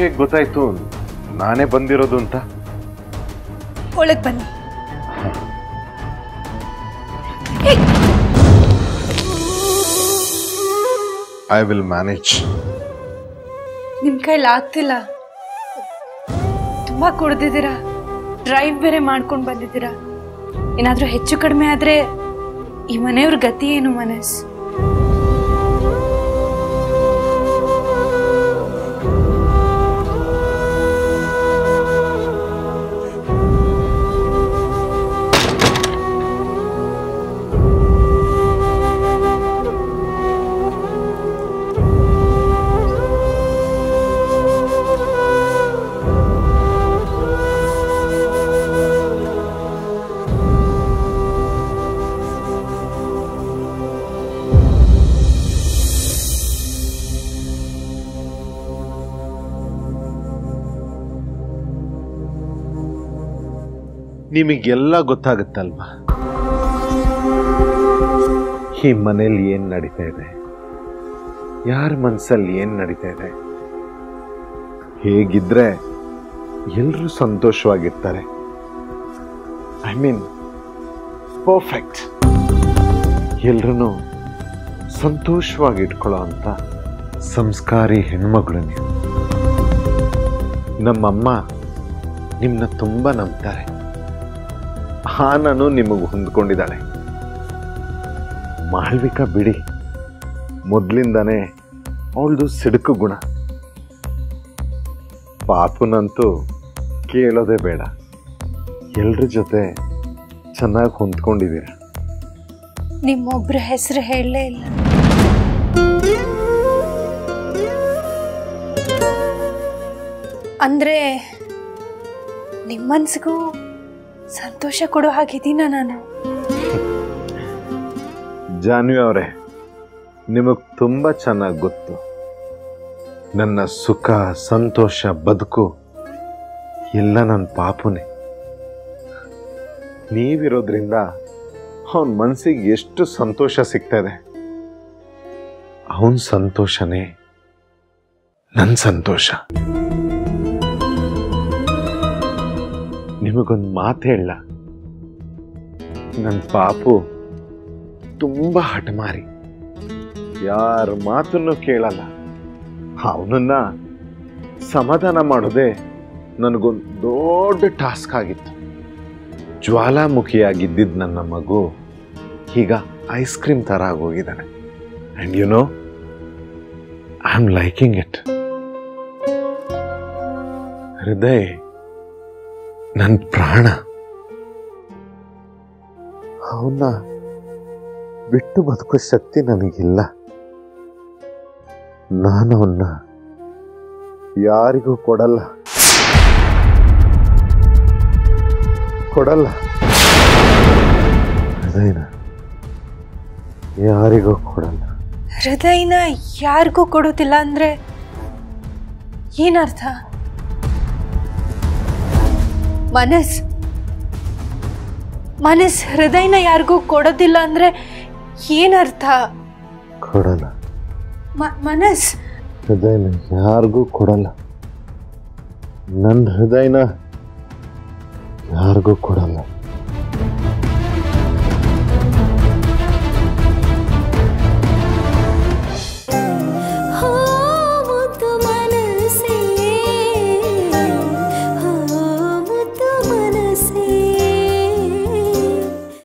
ಹೇಗೆ ಗೊತ್ತಾಯ್ತು ನಾನೇ ಬಂದಿರೋದು ಅಂತ ಒಳಗೆ ಬನ್ನಿ ಐ ವಿಲ್ ಮ್ಯಾನೇಜ್ ನಿಮ್ಮ ಕೈಲಿ ಆಗ್ತಿಲ್ಲ ತುಂಬ ಕುಡ್ದಿದ್ದೀರಾ ಡ್ರೈವ್ ಬೇರೆ ಮಾಡ್ಕೊಂಡು ಬಂದಿದ್ದೀರಾ ಏನಾದರೂ ಹೆಚ್ಚು ಕಡಿಮೆ ಆದರೆ ಈ ಮನೆಯವ್ರ ಗತಿ ಏನು ಮನಸ್ ನಿಮಗೆಲ್ಲ ಗೊತ್ತಾಗುತ್ತಲ್ವಾ ಈ ಮನೇಲಿ ಏನ್ ನಡೀತಾ ಇದೆ ಯಾರ ಮನ್ಸಲ್ಲಿ ಏನ್ ನಡೀತಾ ಇದೆ ಹೇಗಿದ್ರೆ ಎಲ್ಲರೂ ಸಂತೋಷವಾಗಿರ್ತಾರೆ ಐ ಮೀನ್ ಪರ್ಫೆಕ್ಟ್ ಎಲ್ರೂ ಸಂತೋಷವಾಗಿ ಇಟ್ಕೊಳ್ಳೋ ಅಂತ ಸಂಸ್ಕಾರಿ ಹೆಣ್ಮಗಳು ನೀವು ನಮ್ಮಮ್ಮ ನಿಮ್ಮನ್ನ ತುಂಬ ನಂಬ್ತಾರೆ ಹಾನನು ನಿಮಗೆ ಹೊಂದ್ಕೊಂಡಿದ್ದಾಳೆ ಮಾಳ್ವಿಕಾ ಬಿಡಿ ಮೊದ್ಲಿಂದಾನೇ ಅವಳದು ಸಿಡುಕು ಗುಣ ಪಾಪುನಂತೂ ಕೇಳೋದೇ ಬೇಡ ಎಲ್ರ ಜೊತೆ ಚೆನ್ನಾಗಿ ಹೊಂದ್ಕೊಂಡಿದ್ದೀರ ನಿಮ್ಮೊಬ್ರ ಹೆಸರು ಹೇಳಲೇ ಇಲ್ಲ ಅಂದ್ರೆ ನಿಮ್ಮ ಮನ್ಸಿಗೂ ಸಂತೋಷ ಕೊಡೋ ಹಾಗಿದ್ದೀನ ನಾನು ಜಾನ್ವಿ ಅವರೇ ನಿಮಗೆ ತುಂಬ ಚೆನ್ನಾಗಿ ಗೊತ್ತು ನನ್ನ ಸುಖ ಸಂತೋಷ ಬದುಕು ಎಲ್ಲ ನನ್ನ ಪಾಪುನೇ ನೀವಿರೋದ್ರಿಂದ ಅವನ ಮನಸ್ಸಿಗೆ ಎಷ್ಟು ಸಂತೋಷ ಸಿಗ್ತಾ ಇದೆ ಅವನ ಸಂತೋಷನೇ ನನ್ನ ಸಂತೋಷ ನಿಮಗೊಂದು ಮಾತು ಹೇಳ ನನ್ನ ಪಾಪು ತುಂಬ ಹಠಮಾರಿ ಯಾರ ಮಾತನ್ನು ಕೇಳಲ್ಲ ಅವನನ್ನ ಸಮಾಧಾನ ಮಾಡೋದೇ ನನಗೊಂದು ದೊಡ್ಡ ಟಾಸ್ಕ್ ಆಗಿತ್ತು ಜ್ವಾಲಾಮುಖಿಯಾಗಿದ್ದಿದ್ದು ನನ್ನ ಮಗು ಈಗ ಐಸ್ ಕ್ರೀಮ್ ಥರ ಆಗೋಗಿದ್ದಾನೆ and you know I am liking it ಹೃದಯ ನನ್ನ ಪ್ರಾಣ ಅವನ್ನ ಬಿಟ್ಟು ಬದುಕೋ ಶಕ್ತಿ ನನಗಿಲ್ಲ ನಾನು ಅವನ್ನ ಯಾರಿಗೂ ಕೊಡಲ್ಲ ಕೊಡಲ್ಲ ಹೃದಯನ ಯಾರಿಗೂ ಕೊಡಲ್ಲ ಹೃದಯನ ಯಾರಿಗೂ ಕೊಡೋದಿಲ್ಲ ಅಂದ್ರೆ ಏನರ್ಥ ಮನಸ್ ಮನಸ್ ಹೃದಯನ ಯಾರಿಗೂ ಕೊಡೋದಿಲ್ಲ ಅಂದ್ರೆ ಏನರ್ಥ ಕೊಡಲ್ಲ ಮ- ಮನಸ್ ಹೃದಯನ ಯಾರಿಗೂ ಕೊಡಲ್ಲ ನನ್ನ ಹೃದಯನ ಯಾರಿಗೂ ಕೊಡಲ್ಲ